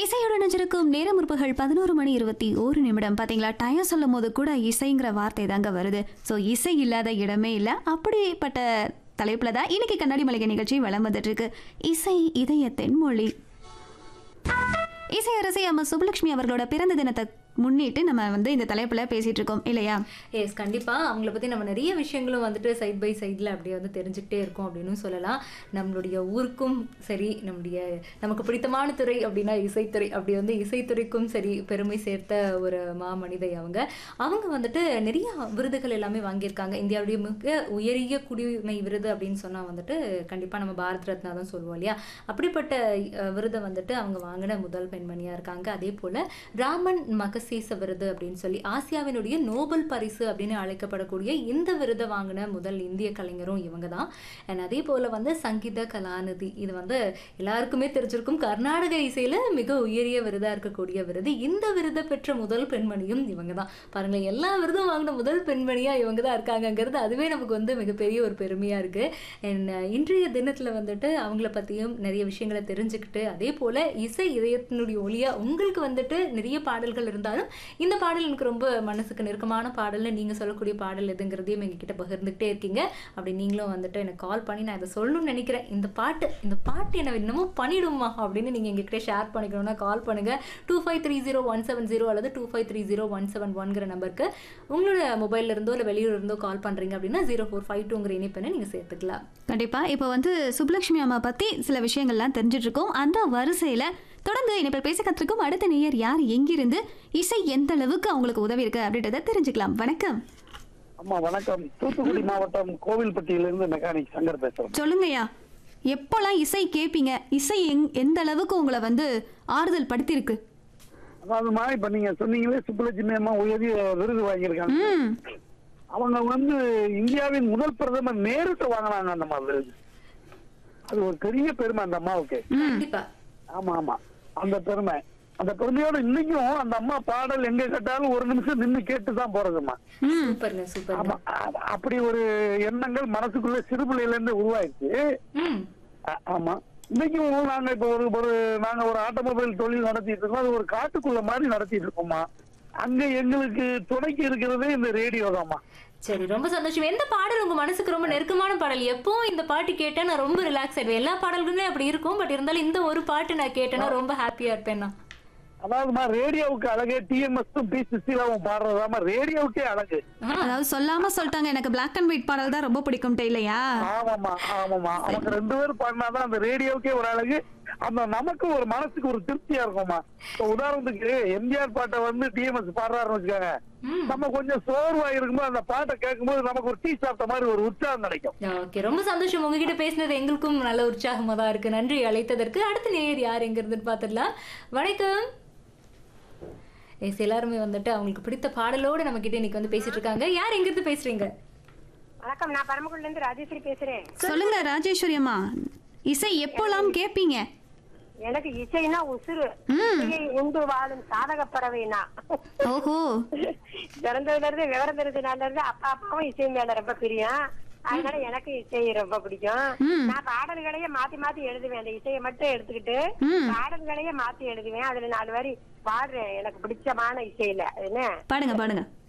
இசையோடு நினைச்சிருக்கும் நேரம் முற்பகல் பதினோரு மணி இருபத்தி ஒரு நிமிடம் பாத்தீங்களா டயம் சொல்லும் போது கூட இசைங்கிற வார்த்தை தாங்க வருது ஸோ இசை இல்லாத இடமே இல்லை அப்படிப்பட்ட தலைப்புல தான் இன்னைக்கு கண்ணாடி மளிகை நிகழ்ச்சி வளம் வந்துட்டு இருக்கு இசை இதயத்தின் மொழி இசை அரசி அம்மா சுப்புலட்சுமி அவர்களோட பிறந்த தினத்தை முன்னிட்டு நம்ம வந்து இந்த தலைப்புல பேசிட்டு இருக்கோம் இல்லையா எஸ் கண்டிப்பாக அவங்கள பற்றி நம்ம நிறைய விஷயங்களும் வந்துட்டு சைட் பை சைடில் அப்படியே வந்து தெரிஞ்சுக்கிட்டே இருக்கோம் அப்படின்னு சொல்லலாம் நம்மளுடைய ஊருக்கும் சரி நம்முடைய நமக்கு பிடித்தமான துறை அப்படின்னா இசைத்துறை அப்படி வந்து இசைத்துறைக்கும் சரி பெருமை சேர்த்த ஒரு மாமனிதை அவங்க அவங்க வந்துட்டு நிறைய விருதுகள் எல்லாமே வாங்கியிருக்காங்க இந்தியாவுடைய மிக உயரிய குடியுரிமை விருது அப்படின்னு சொன்னால் வந்துட்டு கண்டிப்பாக நம்ம பாரத் ரத்னா தான் சொல்லுவோம் இல்லையா அப்படிப்பட்ட அஹ், விருதை வந்துட்டு அவங்க வாங்கின முதல் பெண்மணியாக இருக்காங்க அதே போல் ராமன் மகசேச விருது அப்படின்னு சொல்லி ஆசியாவினுடைய நோபல் பரிசு அப்படின்னு அழைக்கப்படக்கூடிய இந்த விருதை வாங்கின முதல் இந்திய கலைஞரும் இவங்க தான் அண்ட் அதே போல் வந்து சங்கீத கலாநிதி இது வந்து எல்லாருக்குமே தெரிஞ்சிருக்கும் கர்நாடக இசையில் மிக உயரிய விருதாக இருக்கக்கூடிய விருது இந்த விருதை பெற்ற முதல் பெண்மணியும் இவங்க தான் பாருங்களேன் எல்லா விருதும் வாங்கின முதல் பெண்மணியாக இவங்க தான் இருக்காங்கங்கிறது அதுவே நமக்கு வந்து மிகப்பெரிய ஒரு பெருமையாக இருக்குது அண்ட் இன்றைய தினத்தில் வந்துட்டு அவங்கள பற்றியும் நிறைய விஷயங்களை தெரிஞ்சுக்கிட்டு அதே போல் இசை இதயத்தினுடைய ஒளியாக உங்களுக்கு வந்துட்டு நிறைய பாடல்கள் இருந்தாலும் இந்த பாடல் எனக்கு ரொம்ப மனசுக்கு நெருக்கமான பாடல்னு நீங்கள் சொல்லக்கூடிய பாடல் எதுங்கிறதையும் எங்ககிட்ட பகிர்ந்துக்கிட்டே இருக்கீங்க அப்படி நீங்களும் வந்துட்டு எனக்கு கால் பண்ணி நான் இதை சொல்லணும்னு நினைக்கிறேன் இந்த பாட்டு இந்த பாட்டு என்ன இன்னமும் பண்ணிடுமா அப்படின்னு நீங்கள் எங்ககிட்ட ஷேர் பண்ணிக்கணும்னா கால் பண்ணுங்கள் two five three zero one seven zero அல்லது two five three zero one seven ஒன்கிற நம்பருக்கு உங்களோட மொபைல்ல இருந்தோ இல்லை வெளியூர் இருந்தோ கால் பண்ணுறீங்க அப்படின்னா ஜீரோ ஃபோர் ஃபைவ் டூங்கிற இணைப்பெண்ணை நீங்கள் சேர்த்துக்கலாம் கண்டிப்பா இப்போ வந்து சுப்புலட்சுமி அம்மா பத்தி சில விஷயங்கள்லாம் தெரிஞ்சிட்டு இருக்கோம் அந்த வரிசையில தொடர்ந்து இனிமேல் பேச கத்திருக்கும் அடுத்த நேயர் யார் எங்கிருந்து இசை எந்த அளவுக்கு அவங்களுக்கு உதவி இருக்கு அப்படின்றத தெரிஞ்சுக்கலாம் வணக்கம் அம்மா வணக்கம் தூத்துக்குடி மாவட்டம் கோவில்பட்டியிலிருந்து மெக்கானிக் சங்கர் பேசுறேன் சொல்லுங்கய்யா எப்போல்லாம் இசை கேட்பீங்க இசை எங் எந்த அளவுக்கு உங்களை வந்து ஆறுதல் படுத்தியிருக்கு அதாவதுமா இப்ப நீங்க சொன்னீங்களே சுப்புலட்சுமி அம்மா உயரிய விருது வாங்கியிருக்காங்க ம் அவங்க வந்து இந்தியாவின் முதல் பிரதமர் நேருட்ட வாங்கினாங்க அந்த மாதிரி விருது அது ஒரு பெரிய பெருமை அந்த அம்மாவுக்கு கண்டிப்பா ஆமா ஆமா அந்த பெருமை அந்த பெருமையோட இன்னைக்கும் அந்த அம்மா பாடல் எங்க கேட்டாலும் ஒரு நிமிஷம் நின்னு கேட்டு தான் போறதுமா ம் சூப்பருங்க சூப்பருங்க ஆமா அ- அப்படி ஒரு எண்ணங்கள் மனசுக்குள்ள சிறு பிள்ளையில இருந்து உருவாயிடுச்சு ம் ஆ- ஆமா இன்னைக்கும் நாங்க இப்ப ஒரு ஒரு நாங்க ஒரு ஆட்டோமொபைல் தொழில் நடத்திட்டு இருக்கோம் அது ஒரு காட்டுக்குள்ள மாதிரி நடத்திட்டு இருக்கோமா அங்க எங்களுக்கு துணைக்கு இருக்கிறதே இந்த ரேடியோ தான்மா சரி ரொம்ப சந்தோஷம் எந்த பாடல் உங்க மனசுக்கு ரொம்ப நெருக்கமான பாடல் எப்போ இந்த பாட்டு கேட்டா நான் ரொம்ப ரிலாக்ஸ் ஆயிடுவேன் எல்லா பாடல்களுமே அப்படி இருக்கும் பட் இருந்தாலும் இந்த ஒரு பாட்டு நான் கேட்டேன்னா ரொம்ப ஹாப்பியா இருப்பேன் நான் அதாவதுமா ரேடியோவுக்கு அழகு டிஎம்எஸ் பி சிசிலாவும் பாடுறதாமா ரேடியோவுக்கே அழகு அதாவது சொல்லாம சொல்லிட்டாங்க எனக்கு பிளாக் அண்ட் ஒயிட் பாடல் தான் ரொம்ப பிடிக்கும்ட்டு இல்லையா ஆமாமா ஆமாமா அவங்க ரெண்டு பேரும் பாடினாதான் அந்த ரேடியோவுக்கே ஒரு அழகு அந்த நமக்கு ஒரு மனசுக்கு ஒரு திருப்தியா இருக்கும்மா இப்ப உதாரணத்துக்கு எம்ஜிஆர் பாட்டை வந்து டிஎம்எஸ் பாடுறாருன்னு வச்சுக்கோங்க ம். நம்ம கொஞ்சம் சோர்வா இருக்கும்போது அந்த பாட்டை கேட்கும்போது நமக்கு ஒரு டீ சாப்பிட்ட மாதிரி ஒரு உற்சாகம் கிடைக்கும் ஓகே ரொம்ப சந்தோஷம் உங்ககிட்ட பேசினது எங்களுக்கும் நல்ல உற்சாகமா தான் இருக்கு நன்றி அழைத்ததற்கு அடுத்த நேயர் யார் எங்க இருந்துன்னு பார்த்துடலாம் வணக்கம் எஸ் எல்லாருமே வந்துட்டு அவங்களுக்கு பிடித்த பாடலோட நம்ம கிட்ட இன்னைக்கு வந்து பேசிட்டு இருக்காங்க யார் எங்க இருந்து பேசுறீங்க வணக்கம் நான் பரமக்குடில இருந்து ராஜேஸ்வரி பேசுறேன் சொல்லுங்க ராஜேஸ்வரி அம்மா இசை எப்போல்லாம் கேட்பீங்க எனக்கு இசைனா உசுறு இசையை உண்டு வாழும் சாதக பறவைனா ஓஹோ பிறந்ததுல இருந்து விவரம் தெரிஞ்சதுனால இருந்து அப்பா அப்பாவும் இசை மேல ரொம்ப பிரியம் அதனால எனக்கு இசை ரொம்ப பிடிக்கும் ம். நான் பாடல்களையே மாத்தி மாத்தி எழுதுவேன் அந்த இசையை மட்டும் எடுத்துக்கிட்டு ம். பாடல்களையே மாத்தி எழுதுவேன் அதுல நாலு வரி பாடுறேன் எனக்கு பிடிச்சமான இசையில அது என்ன பாடுங்க பாடுங்க